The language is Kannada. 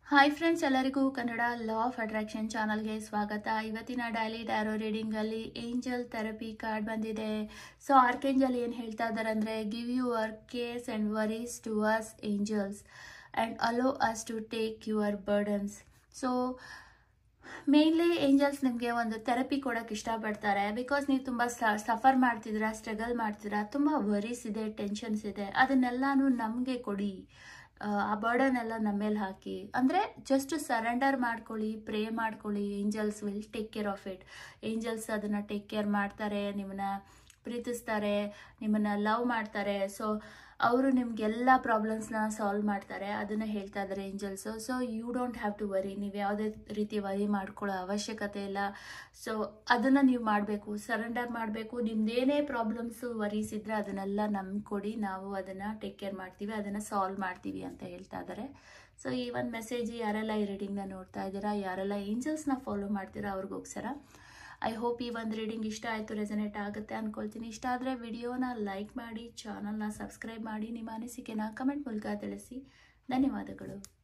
ಹಾಯ್ ಫ್ರೆಂಡ್ಸ್ ಎಲ್ಲರಿಗೂ ಕನ್ನಡ ಲಾ ಆಫ್ ಅಟ್ರಾಕ್ಷನ್ ಚಾನಲ್ಗೆ ಸ್ವಾಗತ ಇವತ್ತಿನ ಡೈಲಿ ಟ್ಯಾರೋ ರೀಡಿಂಗಲ್ಲಿ ಏಂಜಲ್ ಥೆರಪಿ ಕಾರ್ಡ್ ಬಂದಿದೆ ಸೊ ಆರ್ಕೇಂಜಲ್ ಏನು ಹೇಳ್ತಾ ಇದ್ದಾರೆ ಅಂದರೆ give you our cares and worries to us angels and allow us to take your burdens so mainly angels ನಿಮಗೆ ಒಂದು ಥೆರಪಿ ಕೊಡೋಕೆ ಇಷ್ಟಪಡ್ತಾರೆ ಬಿಕಾಸ್ ನೀವು ತುಂಬ ಸಫರ್ ಮಾಡ್ತಿದ್ದೀರಾ ಸ್ಟ್ರಗಲ್ ಮಾಡ್ತಿದ್ದೀರಾ ತುಂಬ ವರೀಸ್ ಇದೆ ಟೆನ್ಷನ್ಸ್ ಇದೆ ಅದನ್ನೆಲ್ಲಾನು ನಮಗೆ ಕೊಡಿ ಆ ಬರ್ಡನ್ ಎಲ್ಲ ನಮ್ಮ ಮೇಲೆ ಹಾಕಿ ಅಂದರೆ ಜಸ್ಟ್ ಸರೆಂಡರ್ ಮಾಡ್ಕೊಳ್ಳಿ ಪ್ರೇ ಮಾಡ್ಕೊಳ್ಳಿ angels will take care of it angels ಅದನ್ನು ಟೇಕ್ ಕೇರ್ ಮಾಡ್ತಾರೆ ನಿಮ್ಮನ್ನ ಪ್ರೀತಿಸ್ತಾರೆ ನಿಮ್ಮನ್ನ ಲವ್ ಮಾಡ್ತಾರೆ ಸೊ ಅವರು ನಿಮ್ಗೆಲ್ಲ ಪ್ರಾಬ್ಲಮ್ಸ್ನ ಸಾಲ್ವ್ ಮಾಡ್ತಾರೆ ಅದನ್ನು ಹೇಳ್ತಾ ಇದ್ದಾರೆ angels so you don't have to worry ನೀವು ಯಾವುದೇ ರೀತಿ ವರಿ ಮಾಡ್ಕೊಳ್ಳೋ ಅವಶ್ಯಕತೆ ಇಲ್ಲ ಸೊ ಅದನ್ನು ನೀವು ಮಾಡಬೇಕು ಸರೆಂಡರ್ ಮಾಡಬೇಕು ನಿಮ್ದೇನೇ ಪ್ರಾಬ್ಲಮ್ಸು ವರೀಸ್ ಇದ್ದರೆ ಅದನ್ನೆಲ್ಲ ನಮ್ಗೆ ಕೊಡಿ ನಾವು ಅದನ್ನು ಟೇಕ್ ಕೇರ್ ಮಾಡ್ತೀವಿ ಅದನ್ನು ಸಾಲ್ವ್ ಮಾಡ್ತೀವಿ ಅಂತ ಹೇಳ್ತಾ ಇದ್ದಾರೆ ಸೊ ಈ ಒಂದು ಮೆಸೇಜ್ ಯಾರೆಲ್ಲ ಈ ರೀಡಿಂಗ್ನ ನೋಡ್ತಾ ಇದ್ದೀರಾ ಯಾರೆಲ್ಲ ಏಂಜಲ್ಸ್ನ ಫಾಲೋ ಮಾಡ್ತೀರಾ ಅವ್ರಿಗೋಸ್ಕರ ಐ ಹೋಪ್ ಈ ಒಂದು ರೀಡಿಂಗ್ ಇಷ್ಟ ಆಯಿತು ರೆಸನೇಟ್ ಆಗುತ್ತೆ ಅಂದ್ಕೊಳ್ತೀನಿ ಇಷ್ಟ ಆದರೆ ವಿಡಿಯೋನ ಲೈಕ್ ಮಾಡಿ ಚಾನಲ್ನ ಸಬ್ಸ್ಕ್ರೈಬ್ ಮಾಡಿ ನಿಮ್ಮ ಅನಿಸಿಕೆನ ಕಮೆಂಟ್ ಮೂಲಕ ತಿಳಿಸಿ ಧನ್ಯವಾದಗಳು